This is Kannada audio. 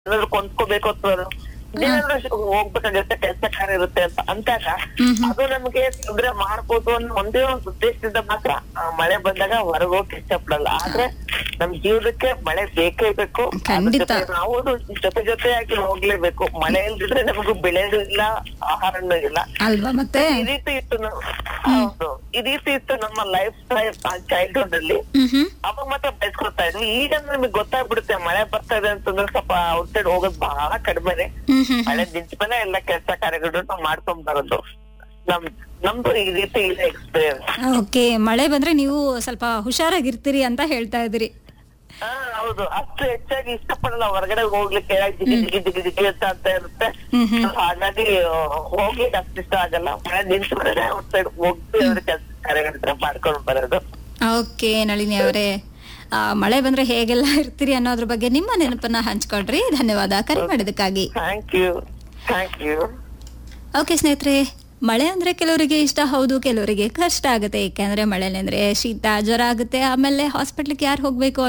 ಏನಾದ್ರು ಕೊಂಡ್ಕೋಬೇಕು ಅಥವಾ ಏನಾದ್ರು ಹೋಗ್ಬೇಕಾಗುತ್ತೆ ಕೆಲಸ ಕಾರ್ಯ ಇರುತ್ತೆ ಅಂತ ಅಂತಾಗ ಅದು ನಮ್ಗೆ ತೊಂದ್ರೆ ಮಾಡ್ಬೋದು ಅನ್ನೋ ಒಂದೇ ಒಂದು ಉದ್ದೇಶದಿಂದ ಮಾತ್ರ ಆ, ಮಳೆ ಬಂದಾಗ ಹೊರಗೆ ಹೋಗಿ ಇಷ್ಟಪಡಲ್ಲ ಆದ್ರೆ ನಮ್ ಜೀವನಕ್ಕೆ ಮಳೆ ಬೇಕೇ ಬೇಕು ಅದ್ರ ಖಂಡಿತ. ಜೊತೆ ನಾವು ಜೊತೆ ಜೊತೆಯಾಗಿ ಹೋಗ್ಲೇಬೇಕು ಮಳೆ ಇಲ್ದಿದ್ರೆ ನಮಗೂ ಬೆಳೆನೂ ಇಲ್ಲ ಆಹಾರನೂ ಇಲ್ಲ ಅಲ್ವಾ ಮತ್ತೆ ಈ ರೀತಿ ಇತ್ತು ನಾವು ಹೌದು ಈ ರೀತಿ ಇತ್ತು ನಮ್ಮ ಲೈಫ್ ಸ್ಟೈಲ್ ಚೈಲ್ಡ್ಹುಡ್ ಅಲ್ಲಿ ಹ್ಮ್ ಹ್ಮ್ ಅವಾಗ ಮಾತ್ರ ಬಯಸ್ಕೊತಾ ಇದ್ವಿ ಈಗ ನಮಗೆ ಗೊತ್ತಾಗ್ಬಿಡುತ್ತೆ ಮಳೆ ಬರ್ತಾ ಇದೆ ಅಂತಂದ್ರೆ ಸ್ವಲ್ಪ ಔಟ್ ಸೈಡ್ ಹೋಗೋದು ಬಹಳ ಕಡಿಮೆನೆ ಹ್ಮ್ ಹ್ಮ್ ಮಳೆ ನಿಂತ ಮೇಲೆ ಎಲ್ಲ ಕೆಲಸ ಕಾರ್ಯಗಳು ನಾವು ಮಾಡ್ಕೊಂಡ್ ಬರೋದು ನಮ್ ನಮ್ದು ಈ ರೀತಿ ಇದೆ ಎಕ್ಸ್ಪೀರಿಯನ್ಸ್ ಓಕೆ ಮಳೆ ಬಂದ್ರೆ ನೀವು ಸ್ವಲ್ಪ ಹುಷಾರಾಗಿರ್ತೀರಿ ಅಂತ ಹೇಳ್ತಾ ಇದ್ದೀರಿ ಹಾ ಹೌದು ಅಷ್ಟು ಹೆಚ್ಚಾಗಿ ಇಷ್ಟಪಡಲ್ಲ ಹೊರಗಡೆ ಹೋಗ್ಲಿಕ್ಕೆ ಜಿಗಿ ಜಿಗಿ ಜಿಗಿ ಜಿಗಿ ಅಂತ ಅಂತ ಇರುತ್ತೆ ಹ್ಮ್ ಹ್ಮ್ ಹಾಗಾಗಿ ಆ, ಹೋಗ್ಲಿಕ್ಕೆ ಅಷ್ಟು ಇಷ್ಟ ಆಗಲ್ಲ ಮಳೆ ನಿಂತ ಮೇಲೆ ಔಟ್ ಸೈಡ್ ಹೋಗಿ ಅವ್ರ ಕೆಲಸ ಕಾರ್ಯಗಳ ಮಾಡ್ಕೊಂಡು ಬರೋದು ಓಕೆ ನಳಿನಿ ಅವರೇ ಆ, ಮಳೆ ಬಂದ್ರೆ ಹೇಗೆಲ್ಲ ಇರ್ತೀರಿ ಅನ್ನೋದ್ರ ಬಗ್ಗೆ ನಿಮ್ಮ ನೆನಪನ್ನ ಹಂಚ್ಕೊಡ್ರಿ ಧನ್ಯವಾದ ಕರೆ ಮಾಡಿದಕ್ಕಾಗಿ thank you thank you okay ಸ್ನೇಹಿತರೆ ಮಳೆ ಅಂದ್ರೆ ಕೆಲವರಿಗೆ ಇಷ್ಟ ಹೌದು ಕೆಲವರಿಗೆ ಕಷ್ಟ ಆಗುತ್ತೆ ಏಕೆಂದ್ರೆ ಮಳೆ ಅಂದ್ರೆ ಶೀತ ಜ್ವರ ಆಗುತ್ತೆ ಆಮೇಲೆ ಹಾಸ್ಪಿಟ್ಲಿಗೆ ಯಾರು ಹೋಗ್ಬೇಕು